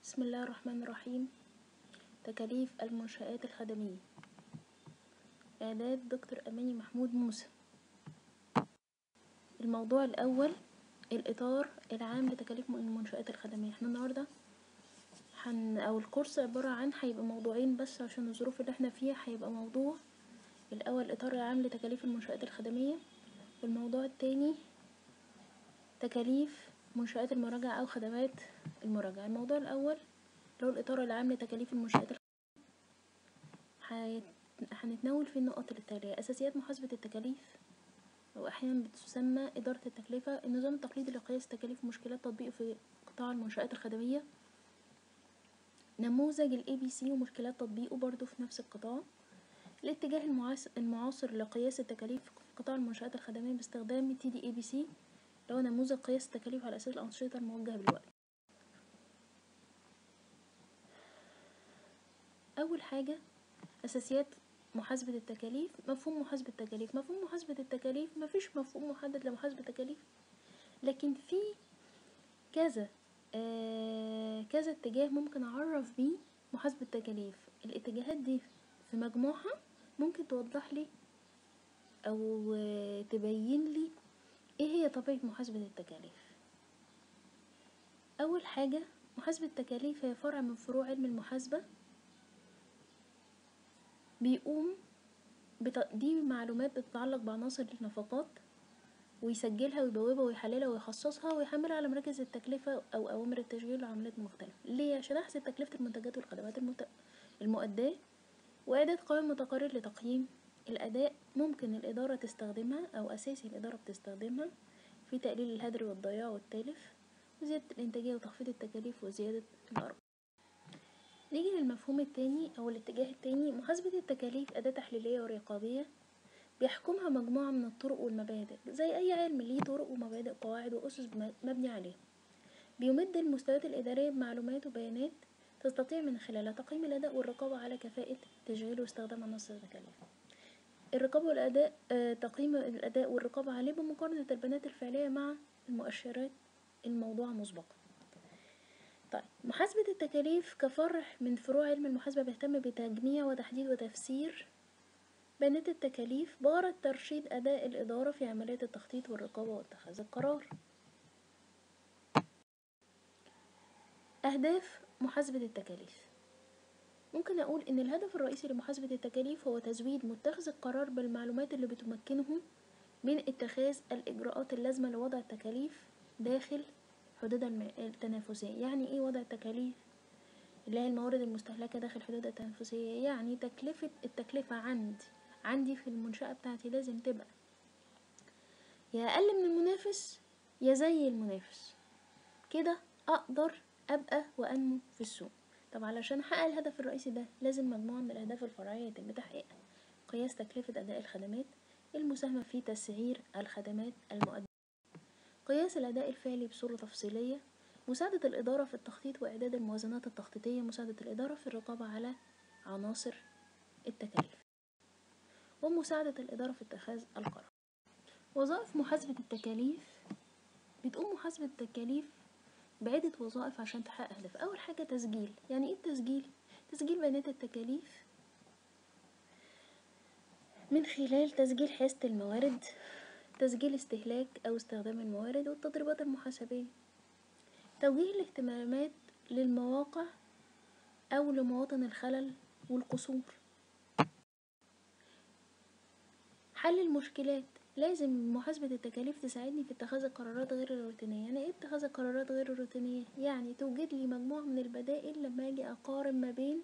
بسم الله الرحمن الرحيم تكاليف المنشآت الخدمية إعداد دكتور أماني محمود موسى الموضوع الأول الإطار العام لتكاليف المنشآت الخدمية احنا النهاردة حن أو الكورس عبارة عن هيبقى موضوعين بس عشان الظروف اللي احنا فيها هيبقى موضوع الأول الإطار العام لتكاليف المنشآت الخدمية والموضوع التاني تكاليف منشآت المراجعة أو خدمات المراجعة الموضوع الأول اللي هو الإطار العام لتكاليف المنشآت الخدمية هنتناول فيه النقط التالية أساسيات محاسبة التكاليف أو أحيانا بتسمى إدارة التكلفة النظام التقليدي لقياس تكاليف مشكلات تطبيقه في قطاع المنشآت الخدمية نموذج ال ABC ومشكلات تطبيقه برضو في نفس القطاع الاتجاه المعاصر لقياس التكاليف في قطاع المنشآت الخدمية باستخدام TDABC اللي هو نموذج قياس التكاليف على أساس الأنشطة الموجهة بالوقت أول حاجة أساسيات محاسبة التكاليف مفهوم محاسبة التكاليف مفهوم محاسبة التكاليف مفيش مفهوم محدد لمحاسبة التكاليف لكن في كذا آه كذا اتجاه ممكن أعرف بيه محاسبة التكاليف الاتجاهات دي في مجموعها ممكن توضح لي أو آه تبين لي ايه هي طبيعة محاسبة التكاليف أول حاجة محاسبة التكاليف هي فرع من فروع علم المحاسبة بيقوم بتقديم معلومات بتتعلق بعناصر النفقات ويسجلها ويبوبها ويحللها ويخصصها ويحملها على مراكز التكلفة أو أوامر التشغيل وعمليات مختلفة ليه؟ عشان أحسب تكلفة المنتجات والخدمات المت... المؤداة وإعداد قوائم متقرر لتقييم الأداء ممكن الإدارة تستخدمها أو أساسي الإدارة بتستخدمها في تقليل الهدر والضياع والتلف وزيادة الإنتاجية وتخفيض التكاليف وزيادة الأرباح نيجي للمفهوم التاني أو الاتجاه التاني محاسبة التكاليف أداة تحليلية ورقابية بيحكمها مجموعة من الطرق والمبادئ زي أي علم ليه طرق ومبادئ قواعد وأسس مبني عليها بيمد المستويات الإدارية بمعلومات وبيانات تستطيع من خلالها تقييم الأداء والرقابة على كفاءة تشغيل واستخدام عناصر التكاليف الرقابة والأداء آه تقييم الأداء والرقابة عليه بمقارنة البيانات الفعلية مع المؤشرات الموضوعة مسبقا طيب محاسبة التكاليف كفرع من فروع علم المحاسبة بيهتم بتجميع وتحديد وتفسير بيانات التكاليف بغرض ترشيد أداء الإدارة في عملية التخطيط والرقابة واتخاذ القرار أهداف محاسبة التكاليف ممكن أقول إن الهدف الرئيسي لمحاسبة التكاليف هو تزويد متخذ القرار بالمعلومات اللي بتمكنه من اتخاذ الإجراءات اللازمة لوضع التكاليف داخل حدود التنافسية يعني إيه وضع التكاليف اللي هي الموارد المستهلكة داخل حدود التنافسية يعني تكلفة التكلفة عندي عندي في المنشأة بتاعتي لازم تبقى يا أقل من المنافس يا زي المنافس كده أقدر أبقى وأنمو في السوق طب علشان أحقق الهدف الرئيسي ده لازم مجموعة من الأهداف الفرعية يتم تحقيقها قياس تكلفة أداء الخدمات المساهمة في تسعير الخدمات المقدمة قياس الأداء الفعلي بصورة تفصيلية مساعدة الإدارة في التخطيط وإعداد الموازنات التخطيطية مساعدة الإدارة في الرقابة على عناصر التكاليف ومساعدة الإدارة في اتخاذ القرار وظائف محاسبة التكاليف بتقوم محاسبة التكاليف بعدة وظائف عشان تحقق هدف أول حاجة تسجيل يعني إيه التسجيل؟ تسجيل بيانات التكاليف من خلال تسجيل حيازة الموارد تسجيل استهلاك أو استخدام الموارد والتدريبات المحاسبية توجيه الاهتمامات للمواقع أو لمواطن الخلل والقصور حل المشكلات لازم محاسبة التكاليف تساعدني في اتخاذ القرارات غير الروتينية يعني ايه اتخاذ القرارات غير الروتينية يعني توجد لي مجموعة من البدائل لما اجي اقارن ما بين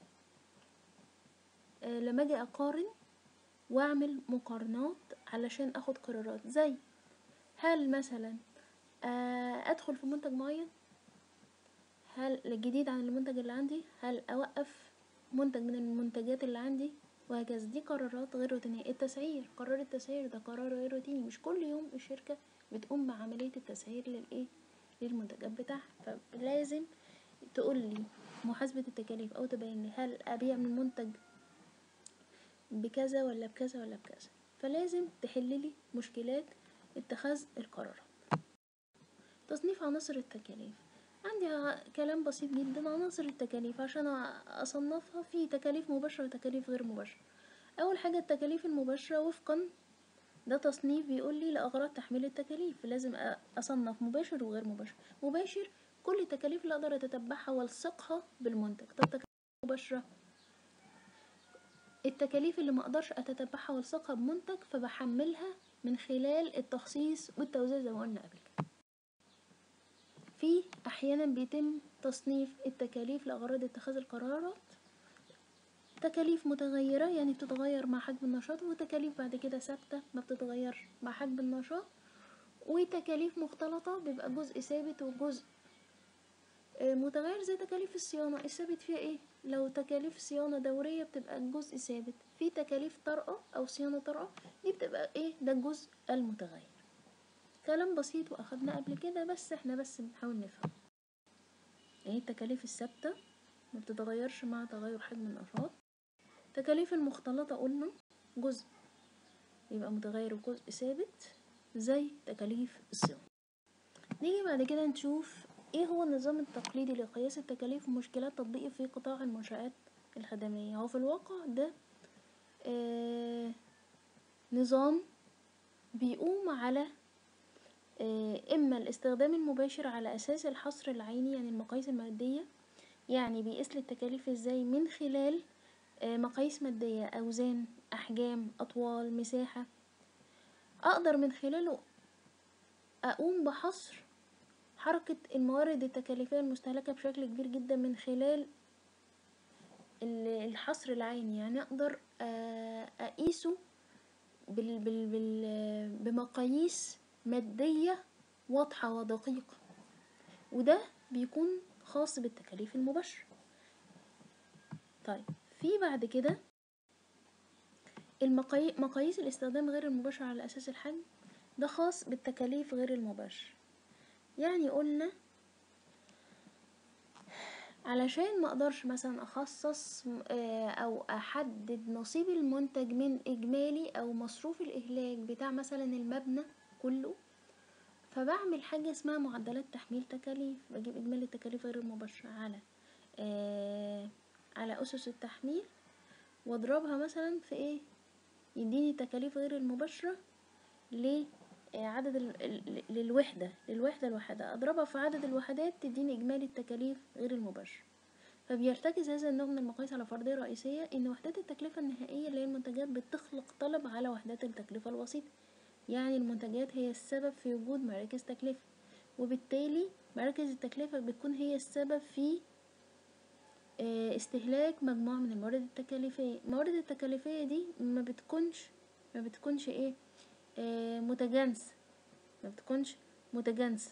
آه لما اجي اقارن واعمل مقارنات علشان اخد قرارات زي هل مثلا آه ادخل في منتج معين هل الجديد عن المنتج اللي عندي هل اوقف منتج من المنتجات اللي عندي وهكذا دي قرارات غير روتينية التسعير قرار التسعير ده قرار غير روتيني مش كل يوم الشركة بتقوم بعملية التسعير للايه للمنتجات بتاعها فلازم تقول لي محاسبة التكاليف او تبين لي هل ابيع من منتج بكذا ولا بكذا ولا بكذا فلازم تحللي مشكلات اتخاذ القرارات تصنيف عناصر التكاليف عندي ع- كلام بسيط جدا عناصر التكاليف عشان أ- اصنفها في تكاليف مباشرة وتكاليف غير مباشرة اول حاجة التكاليف المباشرة وفقا ده تصنيف بيقول لي لأغراض تحميل التكاليف لازم أ- أصنف مباشر وغير مباشر مباشر كل التكاليف اللي أقدر أتتبعها والصقها بالمنتج طب تكاليف مباشرة التكاليف اللي ما اقدرش اتتبعها والصقها بمنتج فبحملها من خلال التخصيص والتوزيع زي ما قلنا قبل كده في احيانا بيتم تصنيف التكاليف لاغراض اتخاذ القرارات تكاليف متغيرة يعني بتتغير مع حجم النشاط وتكاليف بعد كده ثابتة ما بتتغيرش مع حجم النشاط وتكاليف مختلطة بيبقى جزء ثابت وجزء آه، متغير زي تكاليف الصيانة الثابت فيها ايه لو تكاليف صيانة دورية بتبقى الجزء ثابت في تكاليف طارئة او صيانة طارئة دي بتبقى ايه ده الجزء المتغير كلام بسيط واخدناه قبل كده بس احنا بس بنحاول نفهم ايه التكاليف الثابتة ما بتتغيرش مع تغير حجم النشاط تكاليف المختلطة قلنا جزء يبقى متغير وجزء ثابت زي تكاليف الصيانة نيجي بعد كده نشوف ايه هو النظام التقليدي لقياس التكاليف ومشكلات تطبيقه في قطاع المنشآت الخدمية هو في الواقع ده آه نظام بيقوم على آه إما الاستخدام المباشر على أساس الحصر العيني يعني المقاييس المادية يعني بيقيس لي التكاليف ازاي من خلال آه مقاييس مادية أوزان أحجام أطوال مساحة أقدر من خلاله أقوم بحصر حركة الموارد التكاليفية المستهلكة بشكل كبير جدا من خلال ال- الحصر العيني يعني أقدر آه، أقيسه بال بال بال بمقاييس مادية واضحة ودقيقة وده بيكون خاص بالتكاليف المباشرة طيب في بعد كده المقاي... مقاييس الاستخدام غير المباشر على أساس الحجم ده خاص بالتكاليف غير المباشرة يعني قلنا علشان ما اقدرش مثلا اخصص آه، او احدد نصيب المنتج من اجمالي او مصروف الاهلاك بتاع مثلا المبنى كله فبعمل حاجة اسمها معدلات تحميل تكاليف بجيب اجمالي التكاليف غير المباشرة على آه على اسس التحميل واضربها مثلا في ايه يديني تكاليف غير المباشرة ل آه، عدد ال... ال- للوحدة للوحدة الواحدة أضربها في عدد الوحدات تديني إجمالي التكاليف غير المباشرة فبيرتكز هذا النوع من المقاييس على فرضية رئيسية إن وحدات التكلفة النهائية اللي هي المنتجات بتخلق طلب على وحدات التكلفة الوسيطة يعني المنتجات هي السبب في وجود مراكز تكلفة وبالتالي مراكز التكلفة بتكون هي السبب في آه، استهلاك مجموعة من الموارد التكاليفية الموارد التكاليفية دي ما بتكونش ما بتكونش ايه آه، متجانسة ما بتكونش متجانسة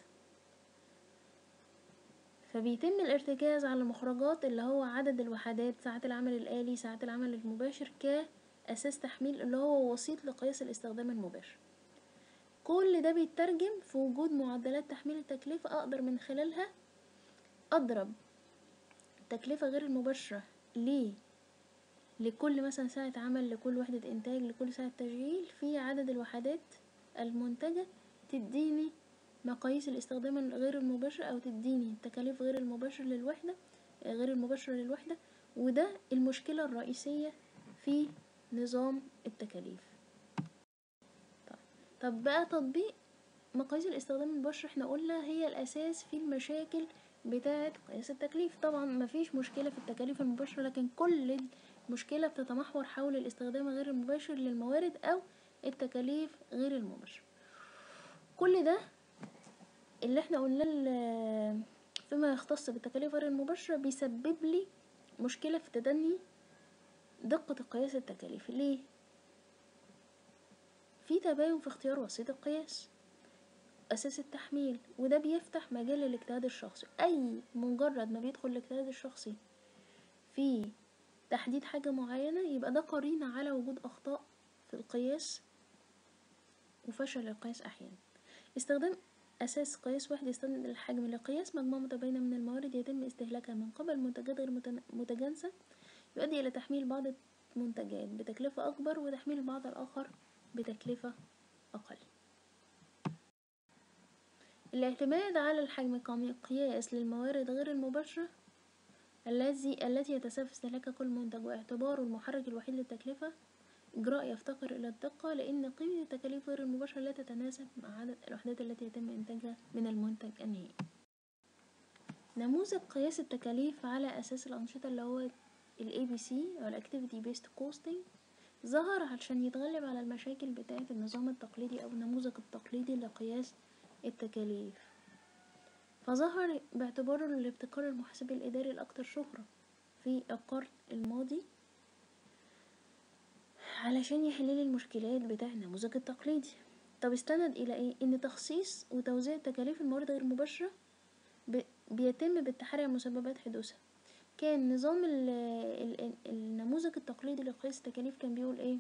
فبيتم الارتكاز على المخرجات اللي هو عدد الوحدات ساعات العمل الآلي ساعات العمل المباشر كأساس تحميل اللي هو وسيط لقياس الاستخدام المباشر كل ده بيترجم في وجود معدلات تحميل التكلفة أقدر من خلالها أضرب التكلفة غير المباشرة ليه لكل مثلا ساعة عمل لكل وحدة إنتاج لكل ساعة تشغيل في عدد الوحدات المنتجة تديني مقاييس الاستخدام الغير المباشر أو تديني التكاليف غير المباشر للوحدة آه، غير المباشرة للوحدة وده المشكلة الرئيسية في نظام التكاليف طيب, طب بقى تطبيق مقاييس الاستخدام المباشر احنا قلنا هي الأساس في المشاكل بتاعة قياس التكليف طبعا مفيش مشكلة في التكاليف المباشرة لكن كل المشكلة بتتمحور حول الاستخدام غير المباشر للموارد أو التكاليف غير المباشرة كل ده اللي احنا قلناه ال- فيما يختص بالتكاليف غير المباشرة بيسبب لي مشكلة في تدني دقة قياس التكاليف ليه؟ في تباين في اختيار وسيط القياس أساس التحميل وده بيفتح مجال للاجتهاد الشخصي أي مجرد ما بيدخل الاجتهاد الشخصي في تحديد حاجة معينة يبقى ده قرينة على وجود أخطاء في القياس وفشل القياس أحيانا استخدام أساس قياس واحد يستند الحجم لقياس مجموعة متباينة من الموارد يتم استهلاكها من قبل منتجات غير متن- متجانسة يؤدي إلى تحميل بعض المنتجات بتكلفة أكبر وتحميل البعض الآخر بتكلفة أقل الاعتماد على الحجم كمقياس للموارد غير المباشرة الذي التي يتسبب في استهلاك كل منتج واعتباره المحرك الوحيد للتكلفة إجراء يفتقر إلى الدقة لأن قيمة التكاليف غير المباشرة لا تتناسب مع عدد الوحدات التي يتم إنتاجها من المنتج النهائي نموذج قياس التكاليف على أساس الأنشطة اللي هو ال ABC أو ال Activity Based Costing ظهر عشان يتغلب على المشاكل بتاعة النظام التقليدي أو النموذج التقليدي لقياس التكاليف فظهر باعتباره الابتكار المحاسبي الإداري الأكثر شهرة في القرن الماضي علشان يحل لي المشكلات بتاع النموذج التقليدي طب استند إلى إيه؟ إن تخصيص وتوزيع تكاليف الموارد غير المباشرة ب... بيتم بالتحري عن مسببات حدوثها كان نظام ال ال النموذج التقليدي لقياس التكاليف كان بيقول ايه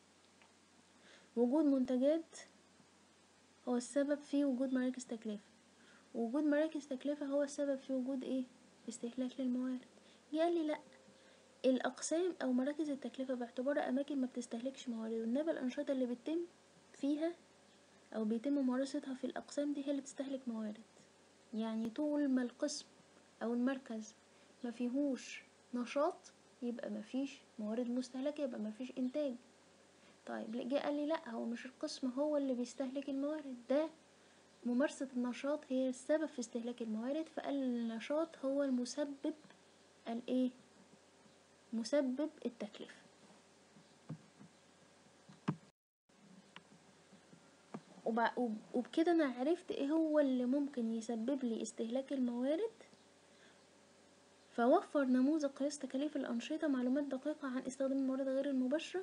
وجود منتجات هو السبب في وجود مراكز تكلفة وجود مراكز تكلفة هو السبب في وجود ايه استهلاك للموارد قال لي لا الأقسام أو مراكز التكلفة باعتبارها أماكن ما بتستهلكش موارد وإنما الأنشطة اللي بتتم فيها أو بيتم ممارستها في الأقسام دي هي اللي بتستهلك موارد يعني طول ما القسم أو المركز ما فيهوش نشاط يبقى ما فيش موارد مستهلكة يبقى ما فيش إنتاج طيب جه قال لي لأ هو مش القسم هو اللي بيستهلك الموارد ده ممارسة النشاط هي السبب في استهلاك الموارد فقال النشاط هو المسبب الايه مسبب التكلفة وبكده انا عرفت ايه هو اللي ممكن يسبب لي استهلاك الموارد فوفر نموذج قياس تكاليف الأنشطة معلومات دقيقة عن استخدام الموارد غير المباشرة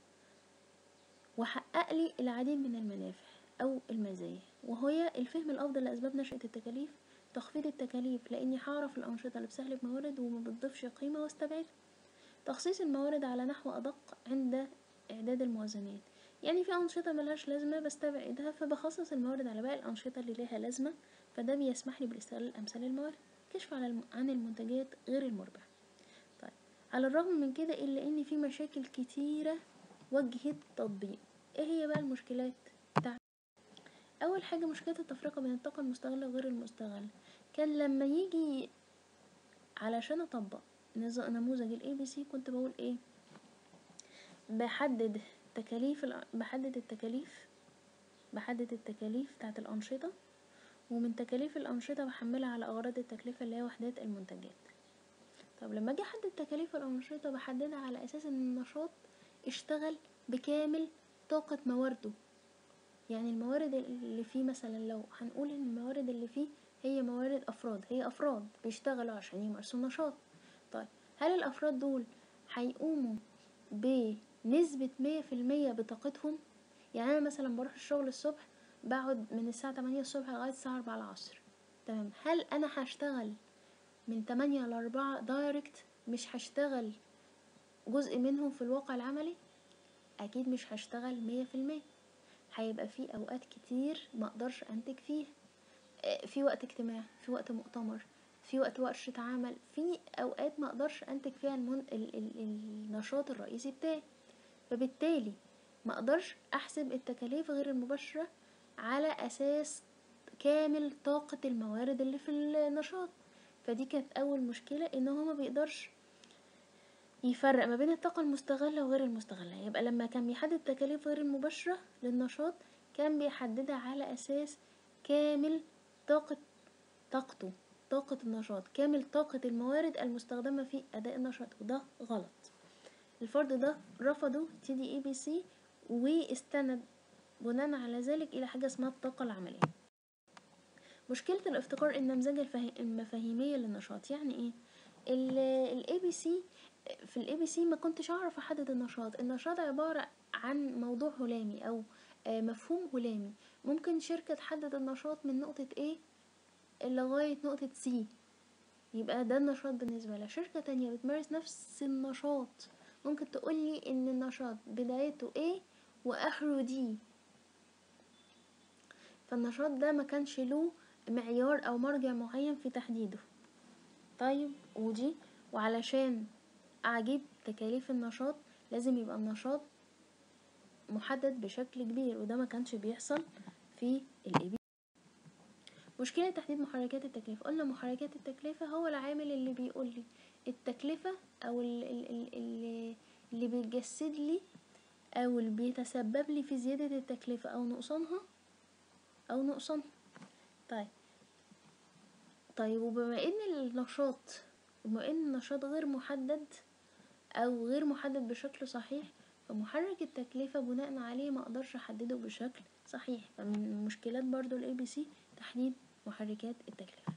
وحقق لي العديد من المنافع أو المزايا وهي الفهم الأفضل لأسباب نشأة التكاليف تخفيض التكاليف لأني هعرف الأنشطة اللي بتستهلك موارد وما بتضيفش قيمة واستبعدها تخصيص الموارد على نحو أدق عند إعداد الموازنات يعني في أنشطة ملهاش لازمة بستبعدها فبخصص الموارد على باقي الأنشطة اللي ليها لازمة فده بيسمح لي بالاستغلال الأمثل للموارد كشف على الم... عن المنتجات غير المربحة طيب على الرغم من كده إلا إن في مشاكل كتيرة واجهت تطبيق إيه هي بقى المشكلات بتاعت أول حاجة مشكلة التفرقة بين الطاقة المستغلة وغير المستغلة كان لما يجي علشان أطبق نموذج ال ABC كنت بقول إيه بحدد تكاليف بحدد التكاليف بحدد التكاليف بتاعت الأنشطة ومن تكاليف الأنشطة بحملها على أغراض التكلفة اللي هي وحدات المنتجات طب لما أجي أحدد تكاليف الأنشطة بحددها على أساس إن النشاط اشتغل بكامل طاقة موارده يعني الموارد اللي فيه مثلا لو هنقول إن الموارد اللي فيه هي موارد أفراد هي أفراد بيشتغلوا عشان يمارسوا النشاط طيب هل الأفراد دول هيقوموا بنسبة مية في المية بطاقتهم يعني أنا مثلا بروح الشغل الصبح بقعد من الساعة تمانية الصبح لغاية الساعة أربعة العصر تمام هل أنا هشتغل من تمانية لأربعة دايركت مش هشتغل جزء منهم في الواقع العملي أكيد مش هشتغل مية في المية هيبقى في أوقات كتير مقدرش أنتج فيها في وقت اجتماع في وقت مؤتمر في وقت ورشة عمل في أوقات مقدرش أنتج فيها المن... ال... ال... النشاط الرئيسي بتاعي فبالتالي مقدرش أحسب التكاليف غير المباشرة على أساس كامل طاقة الموارد اللي في النشاط فدي كانت أول مشكلة إن هو ما بيقدرش يفرق ما بين الطاقة المستغلة وغير المستغلة يبقى لما كان بيحدد التكاليف غير المباشرة للنشاط كان بيحددها على أساس كامل طاقة طاقته طاقة النشاط كامل طاقة الموارد المستخدمة في أداء النشاط وده غلط الفرد ده رفضه تي دي اي بي سي واستند بناء على ذلك إلى حاجة اسمها الطاقة العملية مشكلة الافتقار النمذجة المفاهيمية للنشاط يعني ايه الاي بي سي في الاي بي سي ما كنتش اعرف احدد النشاط النشاط عبارة عن موضوع هلامي او مفهوم هلامي ممكن شركة تحدد النشاط من نقطة A لغاية نقطة C يبقى ده النشاط بالنسبة لها شركة تانية بتمارس نفس النشاط ممكن تقولي ان النشاط بدايته A واخره D فالنشاط ده ما كانش له معيار او مرجع معين في تحديده طيب ودي وعلشان اعجب تكاليف النشاط لازم يبقى النشاط محدد بشكل كبير وده ما كانش بيحصل في الاي بي مشكلة تحديد محركات التكلفة قلنا محركات التكلفة هو العامل اللي بيقول لي التكلفة او ال- ال- ال- اللي, اللي بيجسد لي او اللي بيتسبب لي في زيادة التكلفة او نقصانها او نقصانها طيب طيب وبما ان النشاط بما ان النشاط غير محدد او غير محدد بشكل صحيح فمحرك التكلفة بناء عليه ما اقدرش احدده بشكل صحيح فمن مشكلات برضو الاي بي سي تحديد محركات التكلفة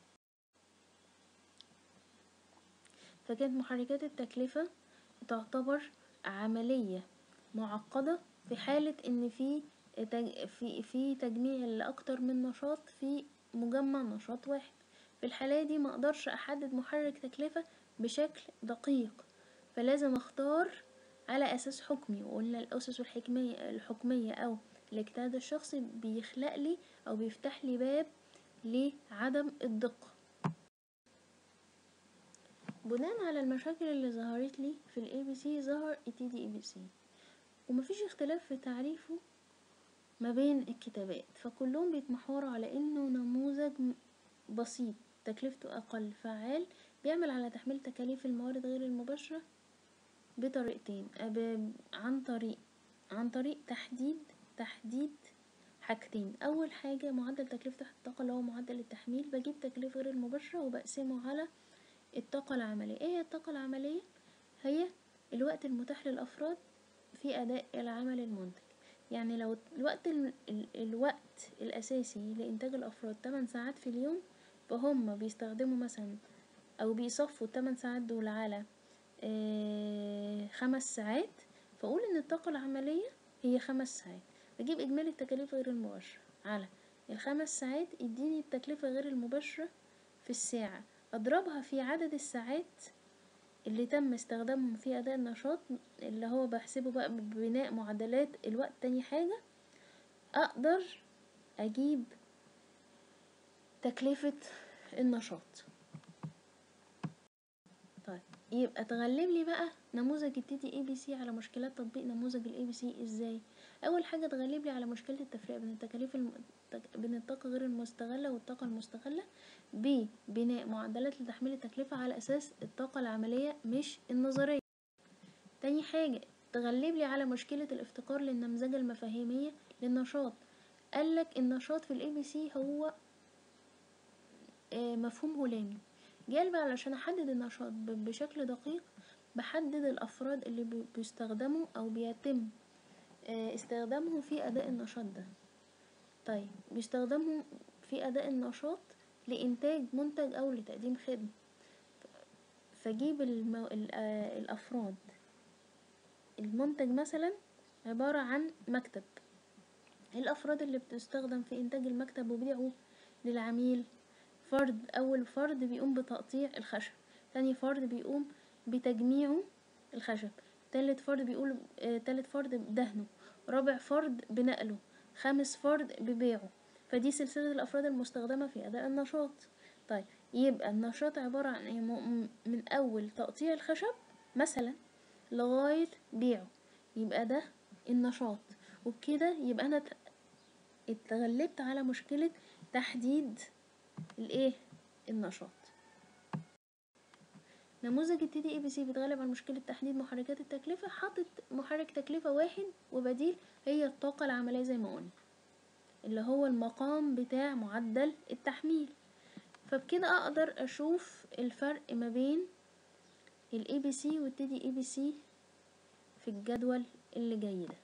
فكانت محركات التكلفة تعتبر عملية معقدة في حالة ان في تج- في في تجميع لأكتر من نشاط في مجمع نشاط واحد في الحالة دي ما اقدرش احدد محرك تكلفة بشكل دقيق فلازم اختار على اساس حكمي وقلنا الاسس الحكمية الحكمية او الاجتهاد الشخصي بيخلق لي او بيفتح لي باب لعدم الدقة بناء على المشاكل اللي ظهرت لي في الاي بي سي ظهر التي دي اي بي سي ومفيش اختلاف في تعريفه ما بين الكتابات فكلهم بيتمحوروا على انه نموذج م- بسيط تكلفته اقل فعال بيعمل على تحميل تكاليف الموارد غير المباشرة بطريقتين أب- عن طريق عن طريق تحديد تحديد حاجتين اول حاجة معدل تكلفة الطاقة اللي هو معدل التحميل بجيب تكلفة غير المباشرة وبقسمه على الطاقة العملية ايه هي الطاقة العملية هي الوقت المتاح للأفراد في أداء العمل المنتج يعني لو الوقت ال... ال... الوقت الأساسي لإنتاج الأفراد 8 ساعات في اليوم فهم بيستخدموا مثلا أو بيصفوا التمن ساعات دول على آه خمس ساعات فأقول إن الطاقة العملية هي خمس ساعات بجيب إجمالي التكاليف غير المباشرة على الخمس ساعات يديني التكلفة غير المباشرة في الساعة أضربها في عدد الساعات اللي تم استخدامهم في أداء النشاط اللي هو بحسبه بقى ببناء معدلات الوقت تاني حاجة أقدر أجيب تكلفة النشاط طيب يبقى تغلب لي بقى نموذج التي دي اي بي سي على مشكلات تطبيق نموذج الاي بي سي ازاي اول حاجه تغلب لي على مشكله التفريق بين التكاليف الم... تك- بين الطاقه غير المستغله والطاقه المستغله ببناء معدلات لتحميل التكلفه على اساس الطاقه العمليه مش النظريه تاني حاجه تغلب لي على مشكله الافتقار للنمذجه المفاهيميه للنشاط قالك النشاط في الاي بي سي هو آه، مفهوم هلامي جال بقى علشان احدد النشاط ب- بشكل دقيق بحدد الافراد اللي بي- بيستخدموا او بيتم آه، استخدامهم في اداء النشاط ده طيب بيستخدموا في اداء النشاط لانتاج منتج او لتقديم خدمة فجيب المو... ال- آه، الافراد المنتج مثلا عبارة عن مكتب الافراد اللي بتستخدم في انتاج المكتب وبيعه للعميل فرد اول فرد بيقوم بتقطيع الخشب تاني فرد بيقوم بتجميعه الخشب تالت فرد بيقول آه تالت فرد بدهنه رابع فرد بنقله خامس فرد ببيعه فدي سلسلة الأفراد المستخدمة في أداء النشاط طيب يبقى النشاط عبارة عن إيه؟ م- م- من أول تقطيع الخشب مثلا لغاية بيعه يبقى ده النشاط وبكده يبقى أنا ت- اتغلبت على مشكلة تحديد الايه النشاط نموذج التي دي اي بي سي بيتغلب على مشكله تحديد محركات التكلفه حاطط محرك تكلفه واحد وبديل هي الطاقه العمليه زي ما قلنا اللي هو المقام بتاع معدل التحميل فبكده اقدر اشوف الفرق ما بين الاي بي سي والتي دي اي بي سي في الجدول اللي جاي ده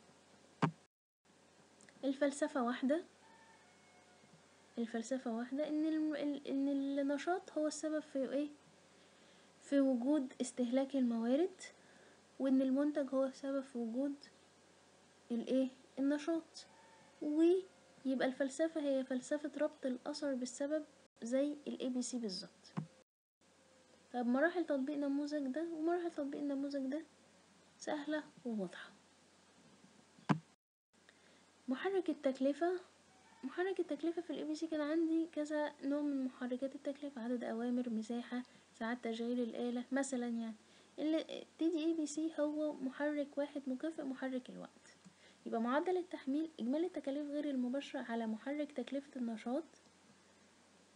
الفلسفه واحده الفلسفة واحدة إن الم... ال- إن النشاط هو السبب في إيه؟ في وجود استهلاك الموارد وإن المنتج هو السبب في وجود الإيه؟ النشاط ويبقى الفلسفة هي فلسفة ربط الأثر بالسبب زي ال ABC بالظبط طب مراحل تطبيق النموذج ده ومراحل تطبيق النموذج ده سهلة وواضحة محرك التكلفة محرك التكلفة في الاي بي سي كان عندي كذا نوع من محركات التكلفة عدد أوامر مساحة ساعات تشغيل الآلة مثلا يعني اللي تي دي اي بي سي هو محرك واحد مكافئ محرك الوقت يبقى معدل التحميل إجمالي التكاليف غير المباشرة على محرك تكلفة النشاط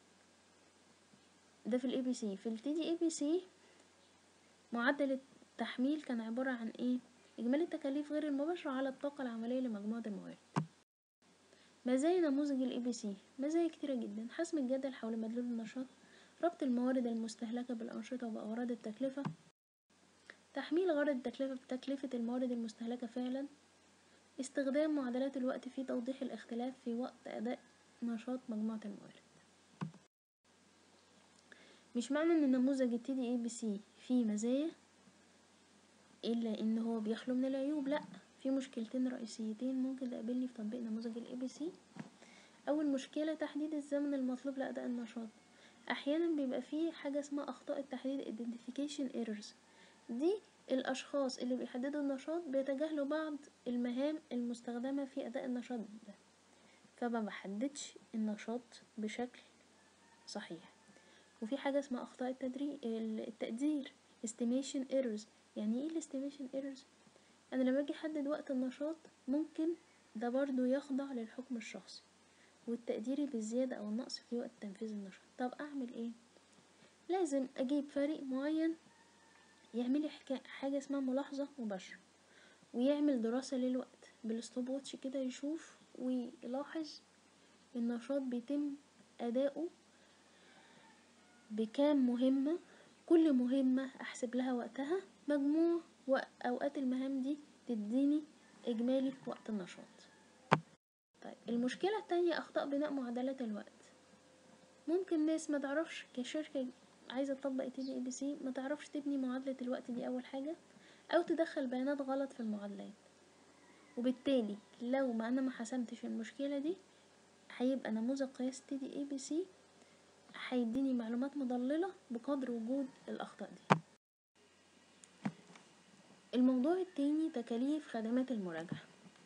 ده في الاي بي سي في التي دي اي بي سي معدل التحميل كان عبارة عن ايه اجمالي التكاليف غير المباشرة على الطاقة العملية لمجموعة الموارد مزايا نموذج الاي بي سي مزايا كتيرة جدا حسم الجدل حول مدلول النشاط ربط الموارد المستهلكة بالأنشطة وبأغراض التكلفة تحميل غرض التكلفة بتكلفة الموارد المستهلكة فعلا استخدام معادلات الوقت في توضيح الاختلاف في وقت أداء نشاط مجموعة الموارد مش معنى ان نموذج التي دي اي بي سي فيه مزايا الا ان هو بيخلو من العيوب لا في مشكلتين رئيسيتين ممكن تقابلني في تطبيق نموذج الاي بي سي اول مشكله تحديد الزمن المطلوب لاداء النشاط احيانا بيبقى فيه حاجه اسمها اخطاء التحديد identification errors دي الاشخاص اللي بيحددوا النشاط بيتجاهلوا بعض المهام المستخدمه في اداء النشاط ده فما بحددش النشاط بشكل صحيح وفي حاجة اسمها أخطاء التدري... التقدير estimation errors يعني ايه ال estimation errors أنا لما أجي أحدد وقت النشاط ممكن ده برضو يخضع للحكم الشخصي والتقديري بالزيادة أو النقص في وقت تنفيذ النشاط طب أعمل ايه لازم أجيب فريق معين يعمل لي حكا... حاجة اسمها ملاحظة مباشرة ويعمل دراسة للوقت بالستوب واتش كده يشوف ويلاحظ النشاط بيتم أداؤه بكام مهمة كل مهمة أحسب لها وقتها مجموع أوقات المهام دي تديني إجمالي وقت النشاط طيب المشكلة التانية أخطاء بناء معادلات الوقت ممكن ناس ما تعرفش كشركة عايزة تطبق تي دي اي بي سي ما تعرفش تبني معادلة الوقت دي أول حاجة أو تدخل بيانات غلط في المعادلات وبالتالي لو ما أنا ما حسمتش المشكلة دي هيبقى نموذج قياس تي دي اي بي سي هيديني معلومات مضللة بقدر وجود الأخطاء دي الموضوع التاني تكاليف خدمات المراجعة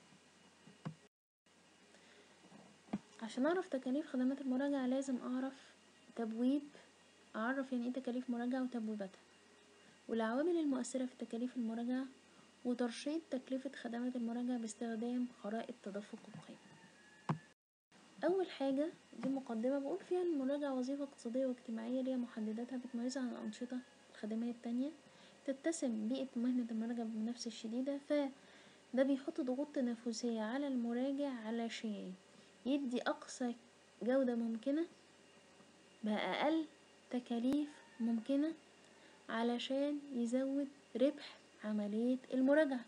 عشان أعرف تكاليف خدمات المراجعة لازم أعرف تبويب أعرف يعني ايه تكاليف مراجعة وتبويباتها والعوامل المؤثرة في تكاليف المراجعة وترشيد تكلفة خدمات المراجعة باستخدام خرائط تدفق القيم أول حاجة دي مقدمة بقول فيها المراجعة وظيفة اقتصادية واجتماعية ليها محدداتها بتميزها عن الأنشطة الخدمية التانية تتسم بيئة مهنة المراجعة بالمنافسة الشديدة فده بيحط ضغوط تنافسية على المراجع علشان يدي أقصى جودة ممكنة بأقل تكاليف ممكنة علشان يزود ربح عملية المراجعة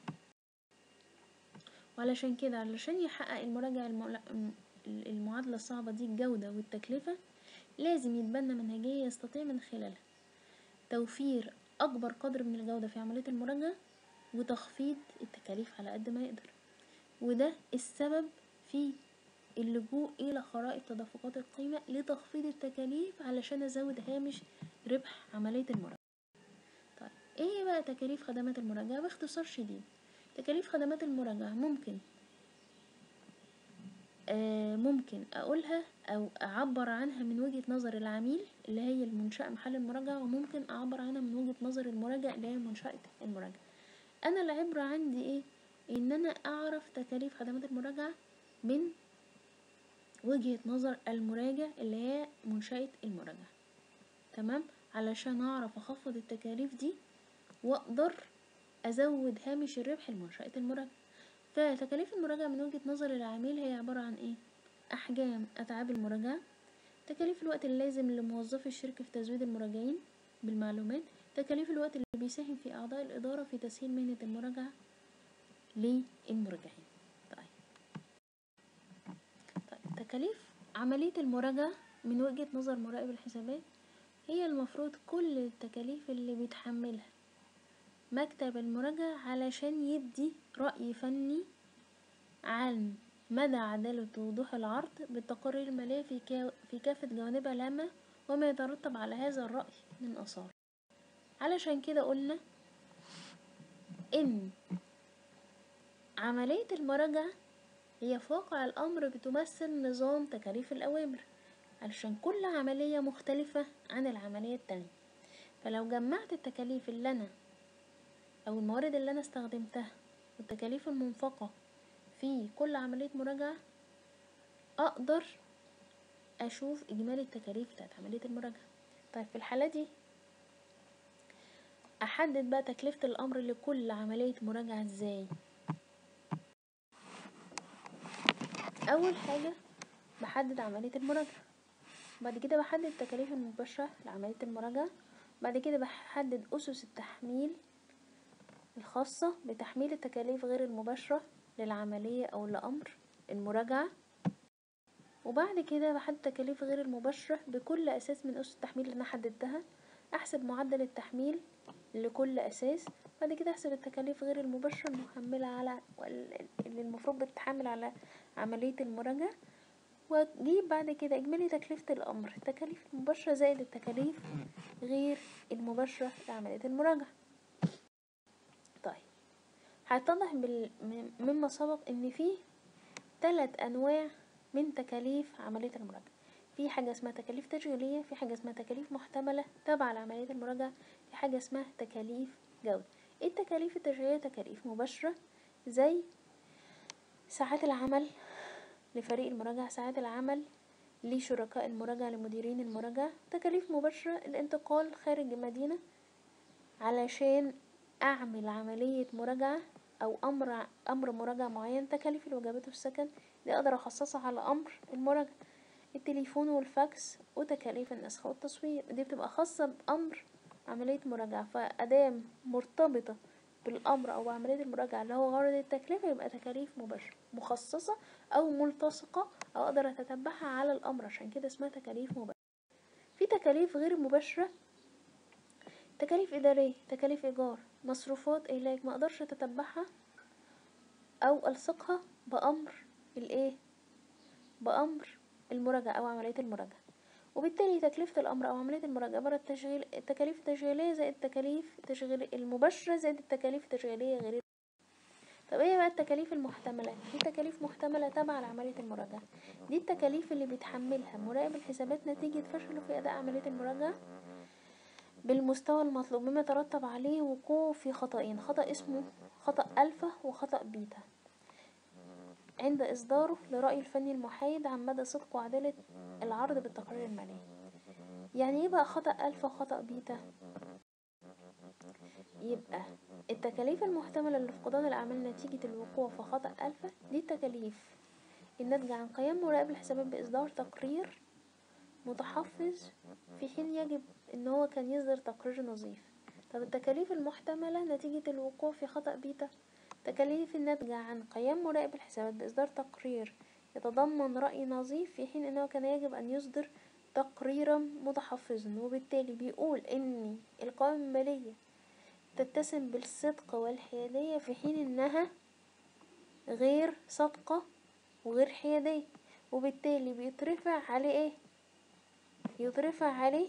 وعلشان كده علشان يحقق المراجع المعادلة الصعبة دي الجودة والتكلفة لازم يتبنى منهجية يستطيع من خلالها توفير أكبر قدر من الجودة في عملية المراجعة وتخفيض التكاليف على قد ما يقدر وده السبب في اللجوء إلى خرائط تدفقات القيمة لتخفيض التكاليف علشان أزود هامش ربح عملية المراجعة طيب إيه بقى تكاليف خدمات المراجعة باختصار شديد تكاليف خدمات المراجعة ممكن آه ممكن أقولها أو أعبر عنها من وجهة نظر العميل اللي هي المنشأة محل المراجعة وممكن أعبر عنها من وجهة نظر المراجع اللي هي منشأة المراجعة أنا العبرة عندي إيه إن أنا أعرف تكاليف خدمات المراجعة من وجهة نظر المراجع اللي هي منشأة المراجعة تمام علشان أعرف أخفض التكاليف دي وأقدر أزود هامش الربح لمنشأة المراجعة فتكاليف المراجعة من وجهة نظر العميل هي عبارة عن ايه أحجام أتعاب المراجعة تكاليف الوقت اللازم لموظفي الشركة في تزويد المراجعين بالمعلومات تكاليف الوقت اللي بيساهم في أعضاء الإدارة في تسهيل مهنة المراجعة للمراجعين طيب. طيب تكاليف عملية المراجعة من وجهة نظر مراقب الحسابات هي المفروض كل التكاليف اللي بيتحملها مكتب المراجعة علشان يدي رأي فني عن مدى عدالة ووضوح العرض بالتقارير المالية في, كا في كافة جوانبها الهامة وما يترتب على هذا الرأي من آثار علشان كده قلنا إن عملية المراجعة هي في واقع الأمر بتمثل نظام تكاليف الأوامر علشان كل عملية مختلفة عن العملية التانية فلو جمعت التكاليف اللي أنا أو الموارد اللي أنا استخدمتها والتكاليف المنفقة في كل عملية مراجعة أقدر أشوف إجمالي التكاليف بتاعت عملية المراجعة طيب في الحالة دي احدد بقى تكلفة الامر لكل عملية مراجعة ازاي اول حاجة بحدد عملية المراجعة بعد كده بحدد التكاليف المباشرة لعملية المراجعة بعد كده بحدد اسس التحميل الخاصة بتحميل التكاليف غير المباشرة للعملية او لامر المراجعة وبعد كده بحدد تكاليف غير المباشرة بكل اساس من اسس التحميل اللي انا حددتها احسب معدل التحميل لكل اساس بعد كده احسب التكاليف غير المباشرة المحملة على اللي المفروض بتتحمل على عملية المراجعة واجيب بعد كده اجمالي تكلفة الامر التكاليف المباشرة زائد التكاليف غير المباشرة لعملية المراجعة طيب هيتضح بال... مما سبق ان في ثلاث انواع من تكاليف عملية المراجعة في حاجة اسمها تكاليف تشغيلية في حاجة اسمها تكاليف محتملة تابعة لعملية المراجعة في حاجة اسمها تكاليف جودة ايه التكاليف التشغيلية تكاليف مباشرة زي ساعات العمل لفريق المراجعة ساعات العمل لشركاء المراجعة لمديرين المراجعة تكاليف مباشرة الانتقال خارج المدينة علشان اعمل عملية مراجعة او امر امر مراجعة معين تكاليف الوجبات والسكن دي اقدر اخصصها على امر المراجعة التليفون والفاكس وتكاليف النسخ والتصوير دي بتبقى خاصة بامر عملية مراجعة فادام مرتبطة بالامر او عملية المراجعة اللي هو غرض التكلفة يبقى تكاليف مباشرة مخصصة او ملتصقة او اقدر اتتبعها على الامر عشان كده اسمها تكاليف مباشرة في تكاليف غير مباشرة تكاليف ادارية تكاليف ايجار مصروفات علاج ما اقدرش اتتبعها او الصقها بامر الايه بامر المراجعة او عملية المراجعة وبالتالي تكلفة الامر او عملية المراجعة عبارة التشغيل التكاليف التشغيلية زائد التكاليف التشغيل المباشرة زائد التكاليف التشغيلية غير طب ايه بقى التكاليف المحتملة في تكاليف محتملة تابعة لعملية المراجعة دي التكاليف اللي بيتحملها مراقب الحسابات نتيجة فشله في اداء عملية المراجعة بالمستوى المطلوب مما يترتب عليه وقوع في خطأين خطأ اسمه خطأ ألفا وخطأ بيتا عند إصداره لرأي الفني المحايد عن مدى صدق وعدالة العرض بالتقرير المالي يعني ايه بقى خطأ ألفا وخطأ بيتا يبقى التكاليف المحتملة لفقدان الأعمال نتيجة الوقوع في خطأ ألفا دي التكاليف الناتجة عن قيام مراقب الحسابات بإصدار تقرير متحفظ في حين يجب ان هو كان يصدر تقرير نظيف طب التكاليف المحتملة نتيجة الوقوع في خطأ بيتا تكاليف الناتجة عن قيام مراقب الحسابات بإصدار تقرير يتضمن رأي نظيف في حين انه كان يجب ان يصدر تقريرا متحفظا وبالتالي بيقول ان القوائم المالية تتسم بالصدق والحيادية في حين انها غير صادقة وغير حيادية وبالتالي بيترفع عليه ايه يترفع عليه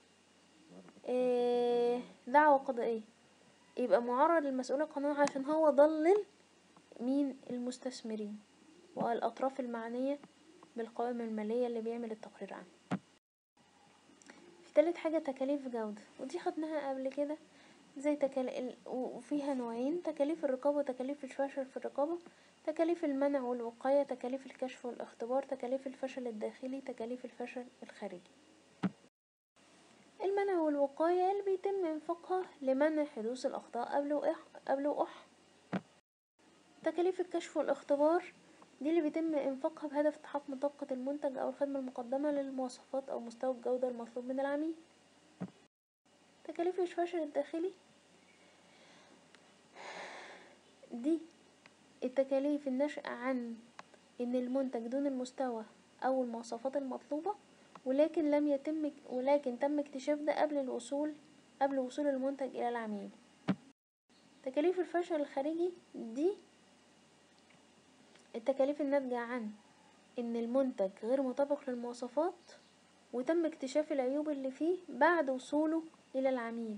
إيه دعوة قضائية يبقى معرض للمسؤولية القانونية عشان هو ضلل مين المستثمرين والأطراف المعنية بالقوائم المالية اللي بيعمل التقرير عنه في تالت حاجة تكاليف جودة ودي خدناها قبل كده زي تكاليف وفيها نوعين تكاليف الرقابة وتكاليف الفشل في الرقابة تكاليف المنع والوقاية تكاليف الكشف والاختبار تكاليف الفشل الداخلي تكاليف الفشل الخارجي المنع والوقاية اللي بيتم انفاقها لمنع حدوث الأخطاء قبل وقح قبل وقح تكاليف الكشف والاختبار دي اللي بيتم انفاقها بهدف تحقق دقة المنتج أو الخدمة المقدمة للمواصفات أو مستوى الجودة المطلوب من العميل تكاليف الفشل الداخلي دي التكاليف الناشئة عن ان المنتج دون المستوى او المواصفات المطلوبة ولكن لم يتم ولكن تم اكتشاف ده قبل الوصول قبل وصول المنتج الى العميل تكاليف الفشل الخارجي دي التكاليف الناتجة عن ان المنتج غير مطابق للمواصفات وتم اكتشاف العيوب اللي فيه بعد وصوله الى العميل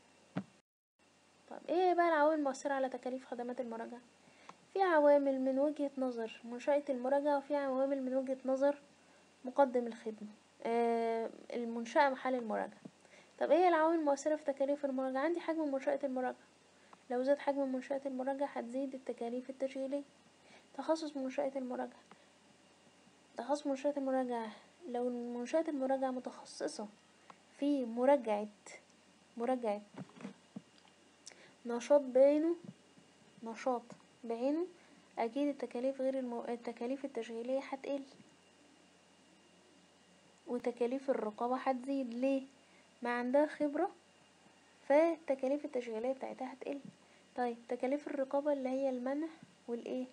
طب ايه بقى العوامل المؤثرة على تكاليف خدمات المراجعة في عوامل من وجهة نظر منشأة المراجعة وفي عوامل من وجهة نظر مقدم الخدمة آه المنشأة محل المراجعة طب ايه العوامل المؤثرة في تكاليف المراجعة عندي حجم منشأة المراجعة لو زاد حجم منشأة المراجعة هتزيد التكاليف التشغيلية تخصص منشأة المراجعة تخصص منشأة المراجعة لو منشأة المراجعة متخصصة في مراجعة مراجعة نشاط بعينه نشاط بعينه اكيد التكاليف غير المو... التكاليف التشغيلية هتقل وتكاليف الرقابة هتزيد ليه ما عندها خبرة فالتكاليف التشغيلية بتاعتها هتقل طيب تكاليف الرقابة اللي هي المنع والايه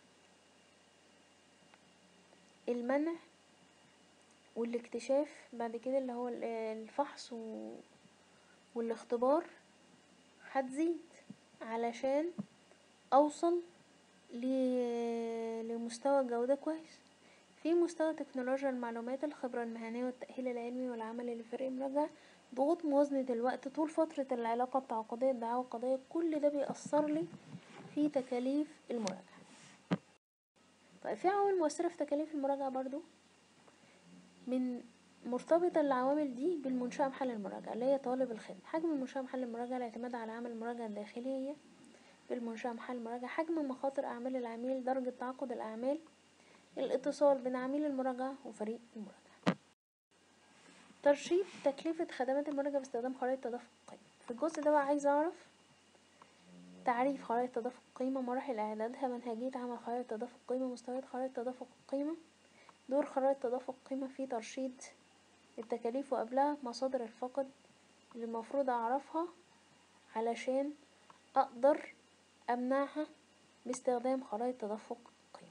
المنع والاكتشاف بعد كده اللي هو ال- الفحص و... والاختبار هتزيد علشان اوصل ل... لمستوى جودة كويس في مستوى تكنولوجيا المعلومات الخبرة المهنية والتأهيل العلمي والعمل لفريق مراجعة ضغوط موازنة الوقت طول فترة العلاقة التعاقدية الدعاوى القضائية كل ده بيأثر لي في تكاليف المراجعة طيب في عوامل مؤثرة في تكاليف المراجعة برضو من مرتبطة العوامل دي بالمنشأة محل المراجعة اللي هي طالب الخدمة حجم المنشأة محل المراجعة الاعتماد على عمل المراجعة الداخلية بالمنشأة محل المراجعة حجم مخاطر أعمال العميل درجة تعاقد الأعمال الاتصال بين عميل المراجعة وفريق المراجعة ترشيد تكلفة خدمات المراجعة باستخدام خرائط تدفق القيمة في الجزء ده بقى عايزة أعرف تعريف خرائط تدفق القيمة مراحل إعدادها منهجية عمل خرائط تدفق القيمة مستويات خرائط تدفق القيمة دور خرائط تدفق القيمة في ترشيد التكاليف وقبلها مصادر الفقد اللي المفروض أعرفها علشان أقدر أمنعها باستخدام خرائط تدفق القيمة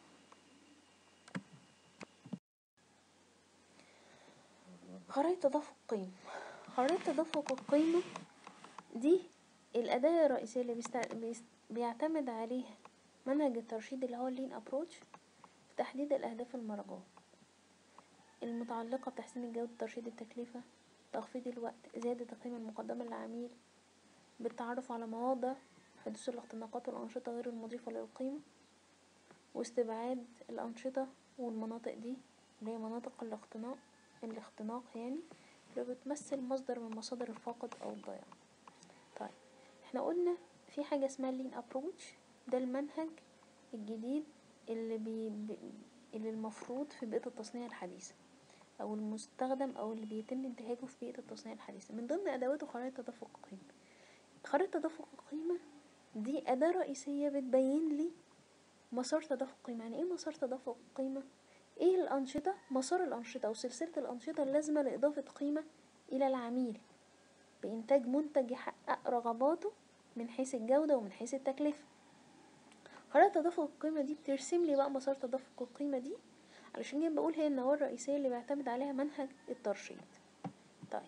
خرائط تدفق القيمة خرائط تدفق القيمة دي الأداة الرئيسية اللي بيست... بيست... بيعتمد عليها منهج الترشيد اللي هو اللين أبروتش في تحديد الأهداف المرجوة المتعلقة بتحسين الجودة ترشيد التكلفة تخفيض الوقت زيادة القيمة المقدمة للعميل بالتعرف على مواضع حدوث الاختناقات والأنشطة غير المضيفة للقيمة واستبعاد الأنشطة والمناطق دي اللي هي مناطق الاختناق الاختناق يعني اللي بتمثل مصدر من مصادر الفقد أو الضياع طيب احنا قلنا في حاجة اسمها اللين ابروتش ده المنهج الجديد اللي بي بي- اللي المفروض في بيئة التصنيع الحديثة أو المستخدم أو اللي بيتم انتهاجه في بيئة التصنيع الحديثة من ضمن أدواته خرائط تدفق القيمة خريطة تدفق القيمة دي أداة رئيسية بتبين لي مسار تدفق القيمة يعني ايه مسار تدفق القيمة ايه الأنشطة مسار الأنشطة أو سلسلة الأنشطة اللازمة لإضافة قيمة إلى العميل بإنتاج منتج يحقق رغباته من حيث الجودة ومن حيث التكلفة خريطة تدفق القيمة دي بترسم لي بقى مسار تدفق القيمة دي علشان كده بقول هي النواة الرئيسية اللي بيعتمد عليها منهج الترشيد طيب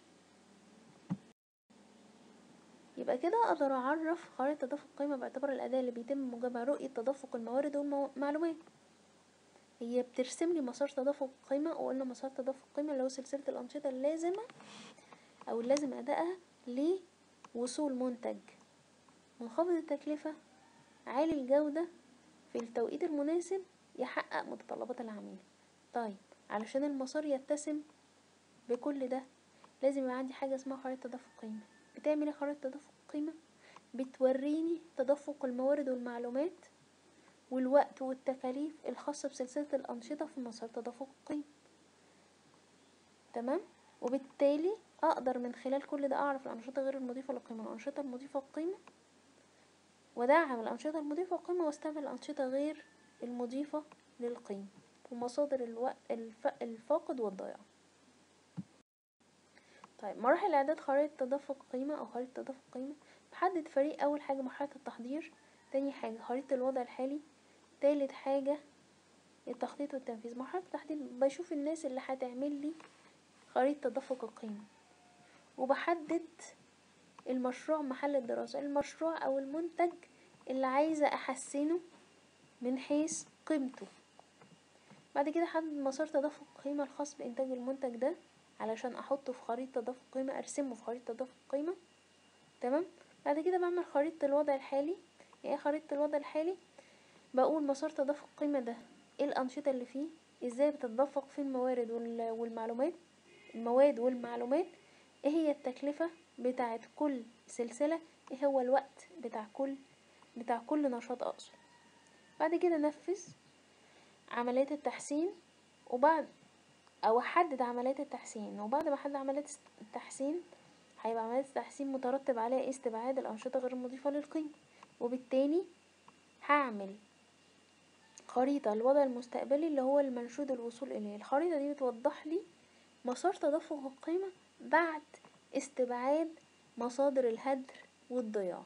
يبقى كده اقدر اعرف خريطة تدفق القيمة باعتبار الاداة اللي بيتم موجبها رؤية تدفق الموارد والمعلومات هي بترسم لي مسار تدفق القيمة وقلنا مسار تدفق القيمة اللي هو سلسلة الأنشطة اللازمة أو اللازم أدائها لوصول منتج منخفض التكلفة عالي الجودة في التوقيت المناسب يحقق متطلبات العميل طيب علشان المسار يتسم بكل ده لازم يبقى عندي حاجة اسمها خريطة تدفق قيمة بتعمل ايه خريطة تدفق قيمة بتوريني تدفق الموارد والمعلومات والوقت والتكاليف الخاصة بسلسلة الأنشطة في مسار تدفق القيمة تمام وبالتالي أقدر من خلال كل ده أعرف الأنشطة غير المضيفة للقيمة والأنشطة المضيفة للقيمة ودعم الأنشطة المضيفة للقيمة واستعمل الأنشطة غير المضيفة للقيمة ومصادر الوقت الف... الفاقد والضياع طيب مراحل إعداد خريطة تدفق قيمة أو خريطة تدفق قيمة بحدد فريق أول حاجة مرحلة التحضير تاني حاجة خريطة الوضع الحالي تالت حاجة التخطيط والتنفيذ مرحلة التحضير بشوف الناس اللي هتعمل لي خريطة تدفق القيمة وبحدد المشروع محل الدراسة المشروع أو المنتج اللي عايزة أحسنه من حيث قيمته بعد كده حدد مسار تدفق القيمة الخاص بإنتاج المنتج ده علشان أحطه في خريطة تدفق قيمة أرسمه في خريطة تدفق قيمة تمام بعد كده بعمل خريطة الوضع الحالي يعني ايه خريطة الوضع الحالي بقول مسار تدفق القيمة ده ايه الأنشطة اللي فيه ازاي بتتدفق فيه الموارد وال- والمعلومات المواد والمعلومات ايه هي التكلفة بتاعت كل سلسلة ايه هو الوقت بتاع كل بتاع كل نشاط اقصد بعد كده نفذ عملية التحسين وبعد او احدد عمليات التحسين وبعد ما احدد عمليات التحسين هيبقى عمليات التحسين مترتب عليها استبعاد الانشطه غير المضيفه للقيمه وبالتالي هعمل خريطة الوضع المستقبلي اللي هو المنشود الوصول إليه الخريطة دي بتوضح لي مسار تدفق القيمة بعد استبعاد مصادر الهدر والضياع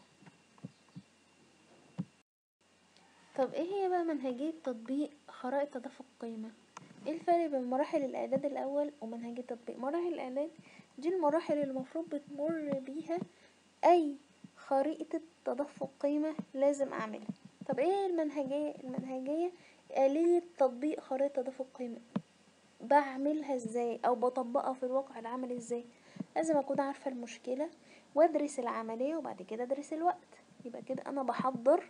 طب ايه هي بقى منهجية تطبيق خرائط تدفق القيمة ايه الفرق بين مراحل الاعداد الاول ومنهجية تطبيق مراحل الاعداد دي المراحل اللي المفروض بتمر بيها اي خريطة تدفق قيمة لازم اعملها طب ايه المنهجية المنهجية آلية تطبيق خريطة تدفق قيمة بعملها ازاي او بطبقها في الواقع العملي ازاي لازم اكون عارفة المشكلة وادرس العملية وبعد كده ادرس الوقت يبقى كده انا بحضر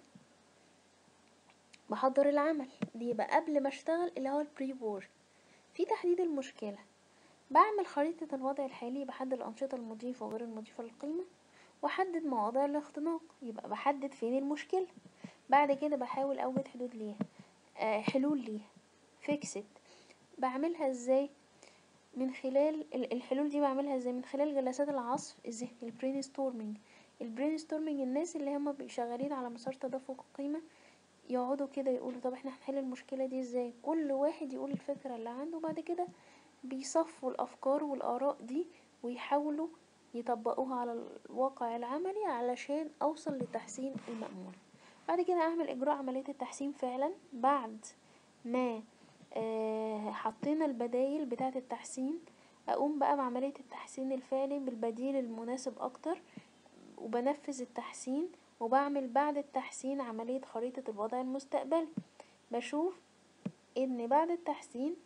بحضر العمل دي يبقى قبل ما اشتغل اللي هو البري وورك في تحديد المشكلة بعمل خريطة الوضع الحالي بحدد الأنشطة المضيفة وغير المضيفة للقيمة وأحدد مواضيع الاختناق يبقى بحدد فين المشكلة بعد كده بحاول أوجد حدود ليها آه حلول ليها فيكسد بعملها ازاي من خلال الحلول دي بعملها ازاي من خلال جلسات العصف الذهني البرين ستورمينج البرين ستورمينج الناس اللي هم شغالين على مسار تدفق القيمة يقعدوا كده يقولوا طب احنا هنحل المشكلة دي ازاي كل واحد يقول الفكرة اللي عنده وبعد كده بيصفوا الافكار والاراء دي ويحاولوا يطبقوها على الواقع العملي علشان اوصل لتحسين المأمول بعد كده اعمل اجراء عملية التحسين فعلا بعد ما آه حطينا البدايل بتاعة التحسين اقوم بقى بعملية التحسين الفعلي بالبديل المناسب اكتر وبنفذ التحسين وبعمل بعد التحسين عملية خريطة الوضع المستقبلي بشوف ان بعد التحسين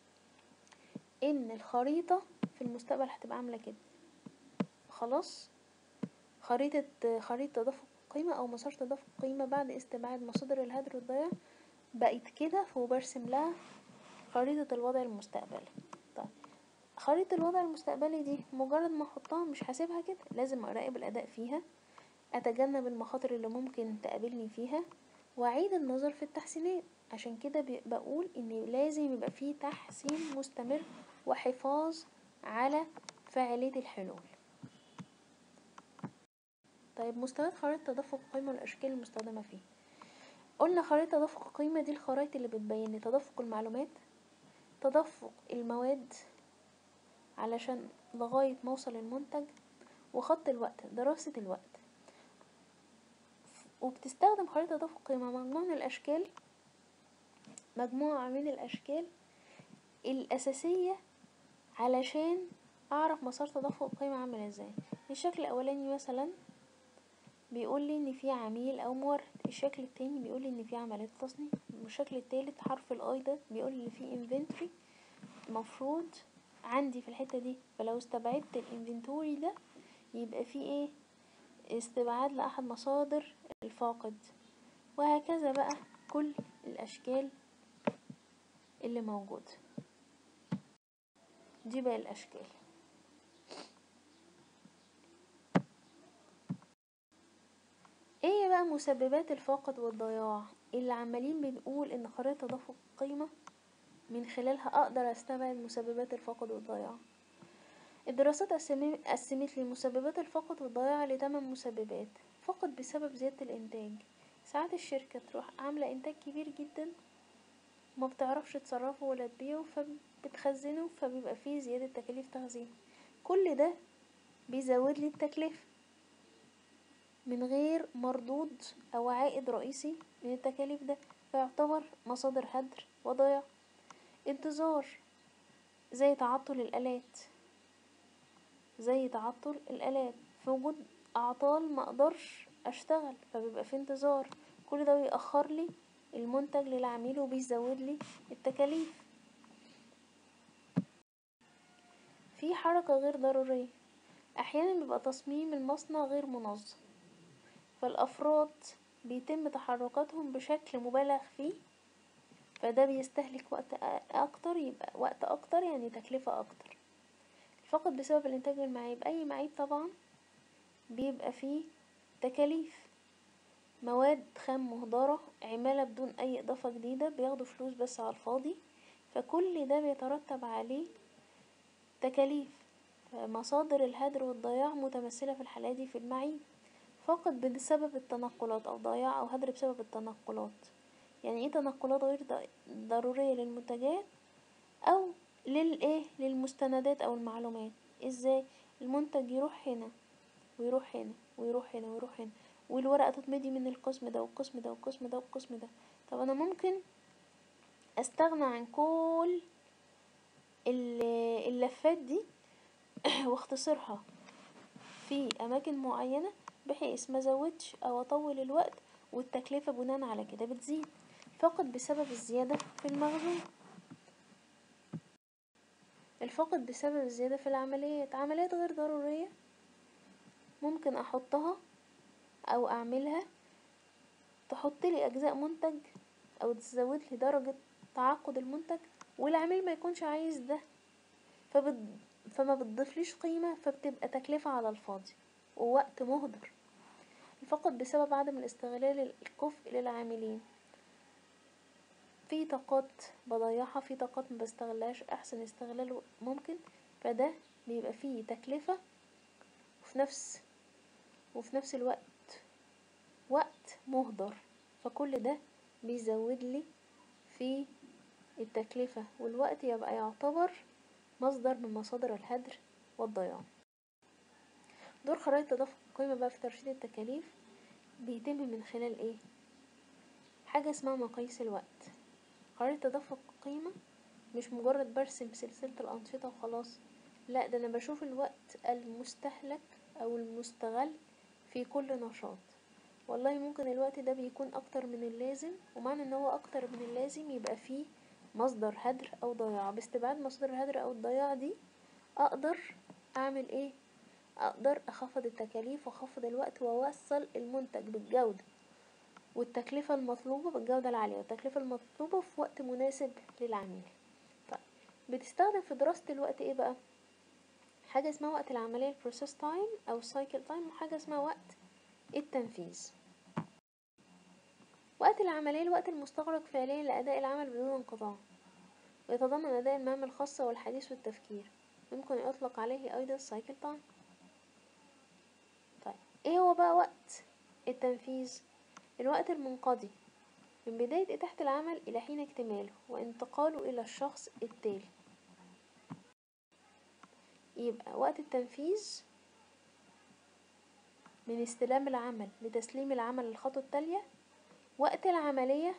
ان الخريطة في المستقبل هتبقى عاملة كده خلاص خريطة خريطة تدفق قيمة او مسار تدفق قيمة بعد استبعاد مصادر الهدر والضياع بقت كده وبرسم لها خريطة الوضع المستقبلي طيب خريطة الوضع المستقبلي دي مجرد ما احطها مش هسيبها كده لازم اراقب الاداء فيها اتجنب المخاطر اللي ممكن تقابلني فيها واعيد النظر في التحسينات عشان كده بقول ان لازم يبقى فيه تحسين مستمر وحفاظ على فاعلية الحلول طيب مستويات خريطة تدفق القيمة والاشكال المستخدمة فيه قلنا خريطة تدفق القيمة دي الخرائط اللي بتبين لي تدفق المعلومات تدفق المواد علشان لغاية ما اوصل المنتج وخط الوقت دراسة الوقت وبتستخدم خريطة تدفق قيمة مجموعة من الأشكال مجموعة من الأشكال الأساسية علشان أعرف مسار تدفق القيمة عامل ازاي الشكل الأولاني مثلا بيقول لي ان في عميل او مورد الشكل التاني بيقول لي ان في عملية تصنيع والشكل التالت حرف الاي ده بيقول لي في انفنتوري مفروض عندي في الحتة دي فلو استبعدت الانفنتوري ده يبقى في ايه استبعاد لأحد مصادر الفاقد وهكذا بقى كل الأشكال اللي موجودة دي بقى الأشكال ايه بقى مسببات الفاقد والضياع اللي عمالين بنقول ان خريطة تدفق قيمة من خلالها اقدر استبعد مسببات الفقد والضياع الدراسات قسمت لي مسببات الفقد والضياع لتمن مسببات فقد بسبب زيادة الانتاج ساعات الشركة تروح عاملة انتاج كبير جدا ما بتعرفش تصرفه ولا تبيعه فبتخزنه فبيبقى فيه زيادة تكاليف تخزين كل ده بيزود لي التكلفة من غير مردود او عائد رئيسي من التكاليف ده فيعتبر مصادر هدر وضياع انتظار زي تعطل الالات زي تعطل الالات في وجود اعطال ما اقدرش اشتغل فبيبقى في انتظار كل ده بيأخر لي المنتج للعميل وبيزود لي التكاليف في حركة غير ضرورية احيانا بيبقى تصميم المصنع غير منظم فالافراد بيتم تحركاتهم بشكل مبالغ فيه فده بيستهلك وقت اكتر يبقى وقت اكتر يعني تكلفة اكتر الفقد بسبب الانتاج المعيب اي معيب طبعا بيبقى فيه تكاليف مواد خام مهدرة عمالة بدون اي اضافة جديدة بياخدوا فلوس بس على الفاضي فكل ده بيترتب عليه تكاليف مصادر الهدر والضياع متمثلة في الحالة دي في المعين فقط بسبب التنقلات أو ضياع أو هدر بسبب التنقلات يعني ايه تنقلات غير ضرورية للمنتجات أو للإيه للمستندات أو المعلومات ازاي المنتج يروح هنا ويروح هنا ويروح هنا ويروح هنا والورقة تتمضي من القسم ده والقسم ده والقسم ده والقسم ده طب أنا ممكن استغنى عن كل اللفات دي واختصرها في اماكن معينة بحيث ما زودش او اطول الوقت والتكلفة بناء على كده بتزيد فقط بسبب الزيادة في المخزون الفقد بسبب الزيادة في العمليات عمليات غير ضرورية ممكن احطها او اعملها تحط لي اجزاء منتج او تزود لي درجة تعقد المنتج والعميل ما يكونش عايز ده فبت... فما بتضيفليش قيمة فبتبقى تكلفة على الفاضي ووقت مهدر فقط بسبب عدم الاستغلال الكفء للعاملين في طاقات بضيعها في طاقات ما بستغلهاش احسن استغلال ممكن فده بيبقى فيه تكلفة وفي نفس وفي نفس الوقت وقت مهدر فكل ده بيزود لي في التكلفة والوقت يبقى يعتبر مصدر من مصادر الهدر والضياع دور خرائط تدفق القيمة بقى في ترشيد التكاليف بيتم من خلال ايه حاجة اسمها مقاييس الوقت خرائط تدفق القيمة مش مجرد برسم سلسلة الأنشطة وخلاص لا ده أنا بشوف الوقت المستهلك أو المستغل في كل نشاط والله ممكن الوقت ده بيكون أكتر من اللازم ومعنى إن هو أكتر من اللازم يبقى فيه مصدر هدر أو ضياع باستبعاد مصدر الهدر أو الضياع دي أقدر أعمل إيه أقدر أخفض التكاليف وأخفض الوقت وأوصل المنتج بالجودة والتكلفة المطلوبة بالجودة العالية والتكلفة المطلوبة في وقت مناسب للعميل طيب بتستخدم في دراسة الوقت ايه بقى حاجة اسمها وقت العملية البروسيس تايم او السايكل تايم وحاجة اسمها وقت التنفيذ وقت العملية الوقت المستغرق فعليا لأداء العمل بدون انقطاع ويتضمن أداء المهام الخاصة والحديث والتفكير يمكن يطلق عليه أيضا سايكل تايم طيب ايه هو بقى وقت التنفيذ الوقت المنقضي من بداية إتاحة العمل إلى حين اكتماله وانتقاله إلى الشخص التالي يبقى وقت التنفيذ من استلام العمل لتسليم العمل للخطوة التالية وقت العملية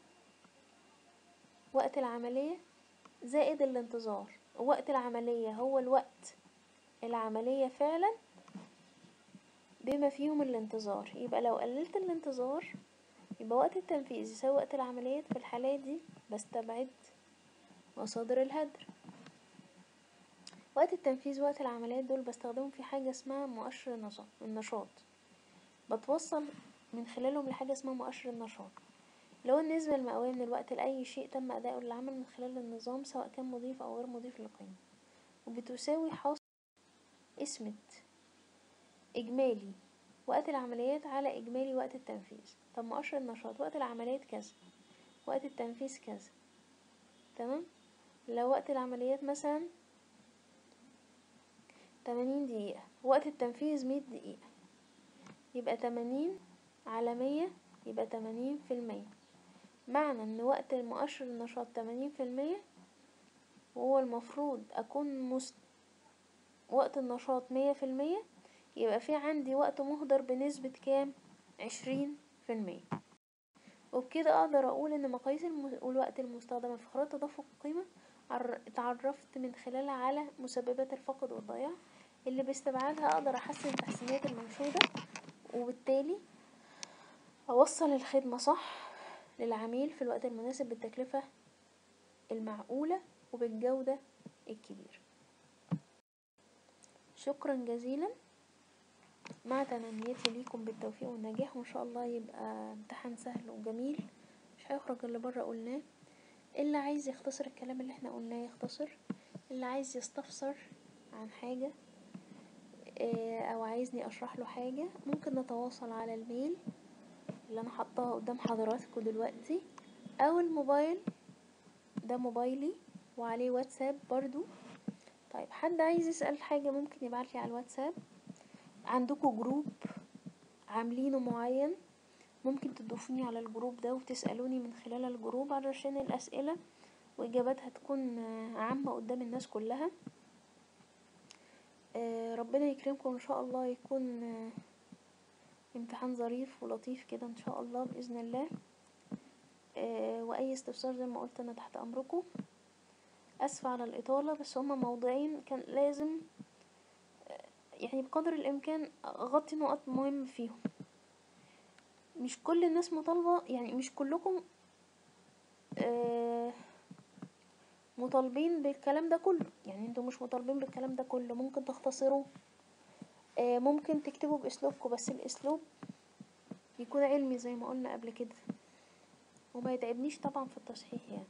وقت العملية زائد الانتظار وقت العملية هو الوقت العملية فعلا بما فيهم الانتظار يبقى لو قللت الانتظار يبقى وقت التنفيذ يساوي وقت العمليات في الحالة دي بستبعد مصادر الهدر وقت التنفيذ وقت العمليات دول بستخدمهم في حاجة اسمها مؤشر النشاط النشاط بتوصل من خلالهم لحاجة اسمها مؤشر النشاط لو النسبة المئوية من الوقت لأي شيء تم أداؤه للعمل من خلال النظام سواء كان مضيف أو غير مضيف للقيمة وبتساوي حاصل اسمة إجمالي وقت العمليات على إجمالي وقت التنفيذ طب مؤشر النشاط وقت العمليات كذا وقت التنفيذ كذا تمام لو وقت العمليات مثلا تمانين دقيقة وقت التنفيذ مية دقيقة يبقى تمانين على مية يبقى تمانين في المية معنى ان وقت المؤشر النشاط تمانين في المية وهو المفروض اكون مست... وقت النشاط مية في المية يبقى في عندي وقت مهدر بنسبة كام عشرين في المية وبكده اقدر اقول ان مقاييس الم... الوقت المستخدمة في خرائط تدفق القيمة عر... اتعرفت من خلالها على مسببات الفقد والضياع اللي باستبعادها اقدر احسن التحسينات المنشودة وبالتالي اوصل الخدمة صح للعميل في الوقت المناسب بالتكلفة المعقولة وبالجودة الكبيرة شكرا جزيلا مع تمنياتي ليكم بالتوفيق والنجاح وان شاء الله يبقى امتحان سهل وجميل مش هيخرج اللي بره قلناه اللي عايز يختصر الكلام اللي احنا قلناه يختصر اللي عايز يستفسر عن حاجة او عايزني اشرح له حاجة ممكن نتواصل على الميل اللي انا حطاها قدام حضراتكم دلوقتي او الموبايل ده موبايلي وعليه واتساب برضو طيب حد عايز يسأل حاجة ممكن يبعتلي على الواتساب عندكوا جروب عاملينه معين ممكن تضيفوني على الجروب ده وتسألوني من خلال الجروب علشان الأسئلة وإجاباتها تكون آه، عامة قدام الناس كلها آه، ربنا يكرمكم إن شاء الله يكون آه، امتحان ظريف ولطيف كده إن شاء الله بإذن الله آه، وأي استفسار زي ما قلت أنا تحت أمركم أسفة على الإطالة بس هما موضوعين كان لازم آه، يعني بقدر الإمكان أغطي نقط مهمة فيهم مش كل الناس مطالبة يعني مش كلكم آه، مطالبين بالكلام ده كله يعني انتوا مش مطالبين بالكلام ده كله ممكن تختصروه آه، ممكن تكتبوا باسلوبكم بس الاسلوب يكون علمي زي ما قلنا قبل كده وما يتعبنيش طبعا في التصحيح يعني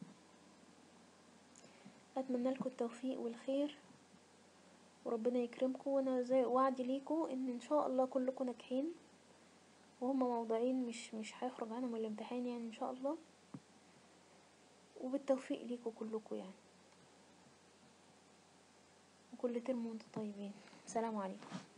اتمنى لكم التوفيق والخير وربنا يكرمكم وانا زي وعدي ليكم ان ان شاء الله كلكم ناجحين وهما موضوعين مش مش هيخرج عنهم الامتحان يعني ان شاء الله وبالتوفيق ليكم كلكم يعني وكل ترم وانتم طيبين سلام عليكم